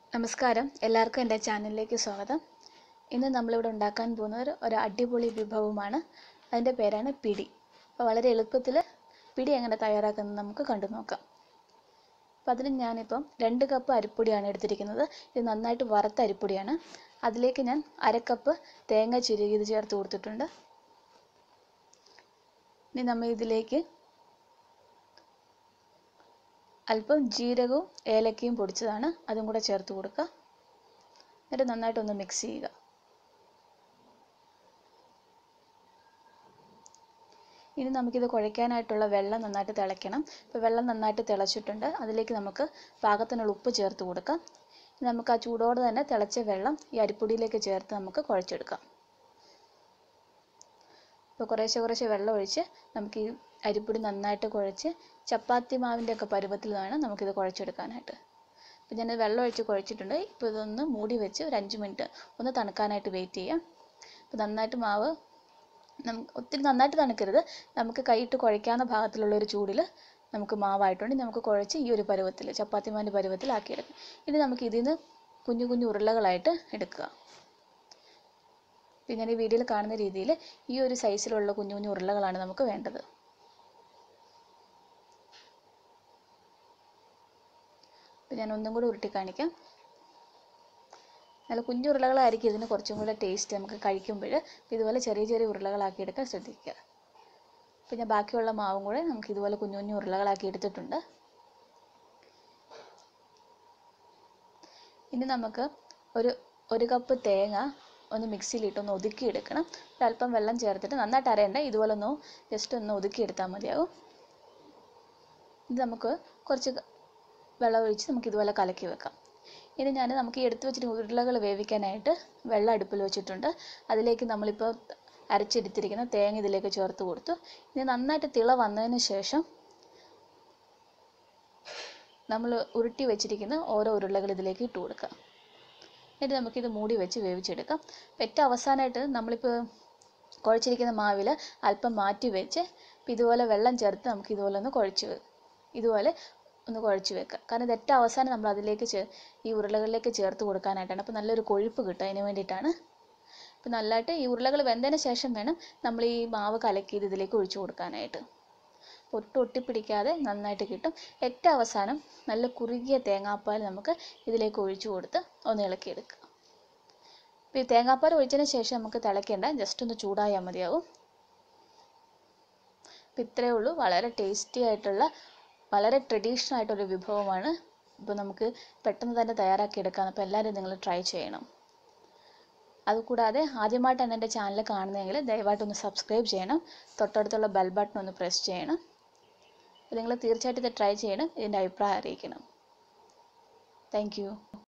നമസ്കാരം എല്ലാവർക്കും എൻ്റെ ചാനലിലേക്ക് സ്വാഗതം ഇന്ന് നമ്മളിവിടെ ഉണ്ടാക്കാൻ പോകുന്ന ഒരു ഒരു അടിപൊളി വിഭവമാണ് അതിൻ്റെ പേരാണ് പിടി അപ്പോൾ വളരെ എളുപ്പത്തിൽ പിടി എങ്ങനെ തയ്യാറാക്കുന്നത് നമുക്ക് കണ്ടു നോക്കാം അപ്പോൾ അതിന് ഞാനിപ്പം രണ്ട് കപ്പ് അരിപ്പൊടിയാണ് എടുത്തിരിക്കുന്നത് ഇത് നന്നായിട്ട് വറുത്ത അരിപ്പൊടിയാണ് അതിലേക്ക് ഞാൻ അര കപ്പ് തേങ്ങ ചിരുകിയത് ചേർത്ത് കൊടുത്തിട്ടുണ്ട് ഇനി നമ്മൾ ഇതിലേക്ക് അല്പം ജീരകവും ഏലക്കയും പൊടിച്ചതാണ് അതും കൂടെ ചേർത്ത് കൊടുക്കുക എന്നിട്ട് നന്നായിട്ടൊന്ന് മിക്സ് ചെയ്യുക ഇനി നമുക്കിത് കുഴയ്ക്കാനായിട്ടുള്ള വെള്ളം നന്നായിട്ട് തിളയ്ക്കണം ഇപ്പോൾ വെള്ളം നന്നായിട്ട് തിളച്ചിട്ടുണ്ട് അതിലേക്ക് നമുക്ക് പാകത്തിനുള്ള ഉപ്പ് ചേർത്ത് കൊടുക്കാം ഇനി നമുക്ക് ആ ചൂടോടെ തന്നെ തിളച്ച വെള്ളം ഈ അരിപ്പൊടിയിലേക്ക് ചേർത്ത് നമുക്ക് കുഴച്ചെടുക്കാം ഇപ്പോൾ കുറേശ്ശെ കുറേശ്ശെ വെള്ളം ഒഴിച്ച് നമുക്ക് ഈ അരിപ്പൊടി നന്നായിട്ട് കുഴച്ച് ചപ്പാത്തി മാവിൻ്റെ ഒക്കെ പരുവത്തിൽ വേണം നമുക്കിത് കുഴച്ചെടുക്കാനായിട്ട് അപ്പോൾ ഞാൻ വെള്ളം ഒഴിച്ച് കുഴച്ചിട്ടുണ്ട് ഇപ്പോൾ ഇതൊന്ന് മൂടി വെച്ച് ഒരു അഞ്ച് മിനിറ്റ് ഒന്ന് തണുക്കാനായിട്ട് വെയിറ്റ് ചെയ്യാം അപ്പോൾ നന്നായിട്ട് മാവ് നമുക്ക് ഒത്തിരി നന്നായിട്ട് തണുക്കരുത് നമുക്ക് കൈയിട്ട് കുഴയ്ക്കാവുന്ന ഭാഗത്തിലുള്ള ഒരു ചൂടിൽ നമുക്ക് മാവായിട്ടുണ്ട് നമുക്ക് കുഴച്ച് ഈ ഒരു പരുവത്തിൽ ചപ്പാത്തി മാവിൻ്റെ പരുവത്തിലാക്കിയെടുക്കാം ഇനി നമുക്ക് ഇതിൽ നിന്ന് കുഞ്ഞു കുഞ്ഞു ഉരുളകളായിട്ട് എടുക്കുക പിന്നെ ഈ വീഡിയോയിൽ കാണുന്ന രീതിയിൽ ഈ ഒരു സൈസിലുള്ള കുഞ്ഞു കുഞ്ഞു ഉരുളകളാണ് നമുക്ക് വേണ്ടത് അപ്പം ഞാൻ ഒന്നും കൂടി ഉരുട്ടി കാണിക്കാം നല്ല കുഞ്ഞു ഉരുളകളായിരിക്കും ഇതിന് കുറച്ചും കൂടെ ടേസ്റ്റ് നമുക്ക് കഴിക്കുമ്പോൾ ഇതുപോലെ ചെറിയ ചെറിയ ഉരുളകളാക്കി എടുക്കാൻ ശ്രദ്ധിക്കുക അപ്പം ഞാൻ ബാക്കിയുള്ള മാവും കൂടെ നമുക്ക് ഇതുപോലെ കുഞ്ഞു കുഞ്ഞു ഉരുളകളാക്കി എടുത്തിട്ടുണ്ട് ഇനി നമുക്ക് ഒരു ഒരു കപ്പ് തേങ്ങ ഒന്ന് മിക്സിയിലിട്ടൊന്ന് ഒതുക്കിയെടുക്കണം ഒരല്പം വെള്ളം ചേർത്തിട്ട് നന്നായിട്ട് അരയണ്ട ഇതുപോലെ ഒന്ന് ജസ്റ്റ് ഒന്ന് ഒതുക്കിയെടുത്താൽ മതിയാവും ഇത് നമുക്ക് കുറച്ച് വെള്ളം ഒഴിച്ച് നമുക്ക് ഇതുപോലെ കലക്കി വെക്കാം ഇനി ഞാൻ നമുക്ക് ഈ എടുത്തു വെച്ചിട്ട് ഉരുളകൾ വേവിക്കാനായിട്ട് വെള്ളം അടുപ്പിൽ വെച്ചിട്ടുണ്ട് അതിലേക്ക് നമ്മളിപ്പോൾ അരച്ചെടുത്തിരിക്കുന്ന തേങ്ങ ഇതിലേക്ക് ചേർത്ത് കൊടുത്തു ഇനി നന്നായിട്ട് തിള വന്നതിന് ശേഷം നമ്മൾ ഉരുട്ടി വെച്ചിരിക്കുന്ന ഓരോ ഉരുളകൾ ഇതിലേക്ക് ഇട്ട് കൊടുക്കാം എന്നിട്ട് നമുക്കിത് മൂടി വെച്ച് വേവിച്ചെടുക്കാം ഏറ്റവും അവസാനമായിട്ട് നമ്മളിപ്പോൾ കുഴച്ചിരിക്കുന്ന മാവിൽ അല്പം മാറ്റി വെച്ച് ഇതുപോലെ വെള്ളം ചേർത്ത് നമുക്ക് ഇതുപോലെ ഒന്ന് കുഴച്ച് ഇതുപോലെ ഒന്ന് കുഴച്ച് വെക്കുക കാരണം ഇത് ഏറ്റവും അവസാനം നമ്മൾ അതിലേക്ക് ചേ ഈ ഉരുളകളിലേക്ക് ചേർത്ത് കൊടുക്കാനായിട്ടാണ് അപ്പോൾ നല്ലൊരു കൊഴുപ്പ് കിട്ടും അതിന് വേണ്ടിയിട്ടാണ് അപ്പോൾ നല്ലതായിട്ട് ഈ ഉരുളകൾ വെന്തതിന് ശേഷം വേണം നമ്മൾ ഈ മാവ് കലക്കിയത് ഇതിലേക്ക് ഒഴിച്ചു കൊടുക്കാനായിട്ട് ഒട്ടും ഒട്ടിപ്പിടിക്കാതെ നന്നായിട്ട് കിട്ടും ഏറ്റവും അവസാനം നല്ല കുറുകിയ തേങ്ങാപ്പാൽ നമുക്ക് ഇതിലേക്ക് ഒഴിച്ചു കൊടുത്ത് ഒന്ന് ഇളക്കിയെടുക്കുക അപ്പോൾ ഈ തേങ്ങാപ്പാൽ ഒഴിച്ചതിന് ശേഷം നമുക്ക് തിളയ്ക്കേണ്ട ജസ്റ്റ് ഒന്ന് ചൂടായാൽ മതിയാവും അപ്പോൾ ഇത്രയേ ഉള്ളൂ വളരെ ടേസ്റ്റി ആയിട്ടുള്ള വളരെ ട്രഡീഷണൽ ആയിട്ടൊരു വിഭവമാണ് ഇപ്പോൾ നമുക്ക് പെട്ടെന്ന് തന്നെ തയ്യാറാക്കി എടുക്കാം അപ്പോൾ എല്ലാവരും നിങ്ങൾ ട്രൈ ചെയ്യണം അതുകൂടാതെ ആദ്യമായിട്ടാണ് എൻ്റെ ചാനൽ കാണുന്നതെങ്കിൽ ദയവായിട്ടൊന്ന് സബ്സ്ക്രൈബ് ചെയ്യണം തൊട്ടടുത്തുള്ള ബെൽ ബട്ടൺ ഒന്ന് പ്രസ് ചെയ്യണം നിങ്ങൾ തീർച്ചയായിട്ടും ഇത് ട്രൈ ചെയ്യണം ഇതിൻ്റെ അഭിപ്രായം അറിയിക്കണം താങ്ക്